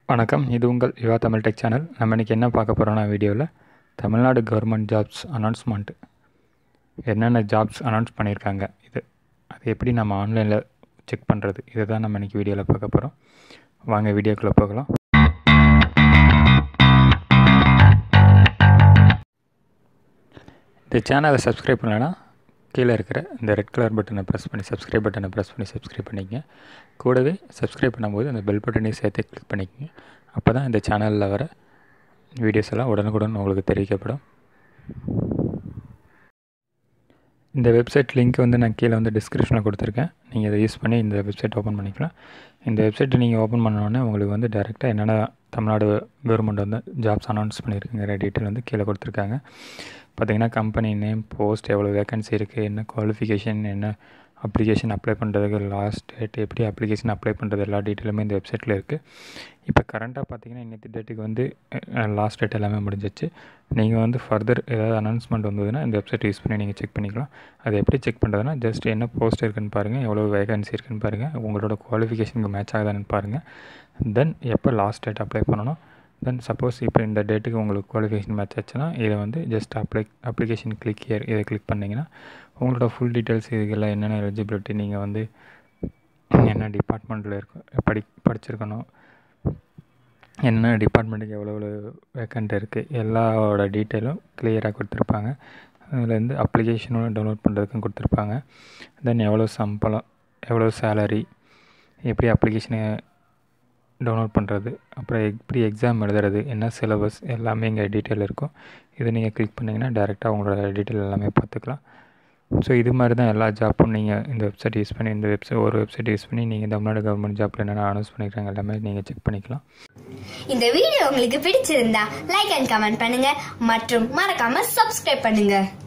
வணக்கம் இது உங்கள் யுவா தமிழ் டெக் சேனல் நம்ம இன்றைக்கி என்ன பார்க்க போகிறோம்னா வீடியோவில் தமிழ்நாடு கவர்மெண்ட் ஜாப்ஸ் அனௌன்ஸ்மெண்ட் என்னென்ன ஜாப்ஸ் அனௌன்ஸ் பண்ணியிருக்காங்க இது அது எப்படி நம்ம ஆன்லைனில் செக் பண்ணுறது இதை தான் நம்ம இன்றைக்கி வீடியோவில் பார்க்க போகிறோம் வாங்க வீடியோக்குள்ளே போகலாம் இந்த சேனலை சப்ஸ்கிரைப் பண்ணலைன்னா கீழே இருக்கிற இந்த ரெட் கலர் பட்டனை ப்ரெஸ் பண்ணி சப்ஸ்கிரைப் பட்டனை ப்ரெஸ் பண்ணி சப்ஸ்கிரைப் பண்ணிக்கங்க கூடவே சப்ஸ்கிரைப் பண்ணும்போது அந்த பெல் பட்டனையும் சேர்த்து கிளிக் பண்ணிக்கங்க அப்போ தான் இந்த சேனலில் வர வீடியோஸ் எல்லாம் உடனுக்குடன் உங்களுக்கு தெரிவிக்கப்படும் இந்த வெப்சைட் லிங்க் வந்து நான் கீழே வந்து டிஸ்கிரிப்ஷனில் கொடுத்துருக்கேன் நீங்கள் இதை யூஸ் பண்ணி இந்த வெப்சைட் ஓப்பன் பண்ணிக்கலாம் இந்த வெப்சைட்டை நீங்கள் ஓப்பன் பண்ணோடனே உங்களுக்கு வந்து டேரெக்டாக என்னென்ன தமிழ்நாடு கவர்மெண்ட் வந்து ஜாப்ஸ் அனௌன்ஸ் பண்ணியிருக்குங்கிற டீட்டெயில் வந்து கீழே கொடுத்துருக்காங்க பார்த்தீங்கன்னா கம்பெனி நேம் போஸ்ட் எவ்வளோ வேகன்சி இருக்குது என்ன குவாலிஃபிகேஷன் என்ன அப்ளிகேஷன் அப்ளை பண்ணுறதுக்கு லாஸ்ட் டேட் எப்படி அப்ளிகேஷன் அப்ளை பண்ணுறது எல்லா டீட்டெயிலுமே இந்த வெப்சைட்டில் இருக்குது இப்போ கரண்ட்டாக பார்த்தீங்கன்னா இன்னைக்கு டேட்டுக்கு வந்து லாஸ்ட் டேட் எல்லாமே முடிஞ்சிச்சு நீங்கள் வந்து ஃபர்தர் ஏதாவது அனௌன்ஸ்மெண்ட் வந்ததுன்னா இந்த வெப்சைட் யூஸ் பண்ணி நீங்கள் செக் பண்ணிக்கலாம் அது எப்படி செக் பண்ணுறதுனா ஜஸ்ட் என்ன போஸ்ட் இருக்குன்னு பாருங்கள் எவ்வளோ வேகன்சி இருக்குன்னு பாருங்கள் உங்களோட குவாலிஃபிகேஷனுக்கு மேட்ச் ஆகுதான்னு பாருங்கள் தென் எப்போ லாஸ்ட் டேட் அப்ளை பண்ணணும் தென் சப்போஸ் இப்போ இந்த டேட்டுக்கு உங்களுக்கு குவாலிஃபிகேஷன் மேட்ச் ஆச்சுன்னா இதை வந்து just apply application click here இதை கிளிக் பண்ணிங்கன்னா உங்களோட ஃபுல் டீட்டெயில்ஸ் இதுக்கெல்லாம் என்னென்ன எலிஜிபிலிட்டி நீங்கள் வந்து என்ன டிபார்ட்மெண்ட்டில் இருக்க படி படிச்சிருக்கணும் என்னென்ன டிபார்ட்மெண்ட்டுக்கு எவ்வளோ எவ்வளோ வேக்கண்ட் இருக்குது எல்லாவோட டீட்டெயிலும் கிளியராக கொடுத்துருப்பாங்க அதுலேருந்து அப்ளிகேஷனும் டவுன்லோட் பண்ணுறதுக்கும் கொடுத்துருப்பாங்க தென் எவ்வளோ சம்பளம் எவ்வளோ சேலரி எப்படி அப்ளிகேஷனை டவுன்லோட் பண்ணுறது அப்புறம் எப்படி எக்ஸாம் எழுதுறது என்ன சிலபஸ் எல்லாமே இங்கே டீட்டெயில் இருக்கும் இதை நீங்கள் கிளிக் பண்ணிங்கன்னா டேரெக்டாக உங்களோட டீட்டெயில் எல்லாமே பார்த்துக்கலாம் ஸோ இது மாதிரி தான் எல்லா ஜாப்பும் நீங்கள் இந்த வெப்சைட் யூஸ் பண்ணி இந்த வெப்சைட் ஒரு வெப்சைட் யூஸ் பண்ணி நீங்கள் தமிழ்நாடு கவர்மெண்ட் ஜாப்பில் என்னென்ன அனௌன்ஸ் பண்ணிக்கிறாங்க எல்லாமே நீங்கள் செக் பண்ணிக்கலாம் இந்த வீடியோ உங்களுக்கு பிடிச்சிருந்தா லைக் அண்ட் கமெண்ட் பண்ணுங்க மற்றும் மறக்காம சப்ஸ்கிரைப் பண்ணுங்க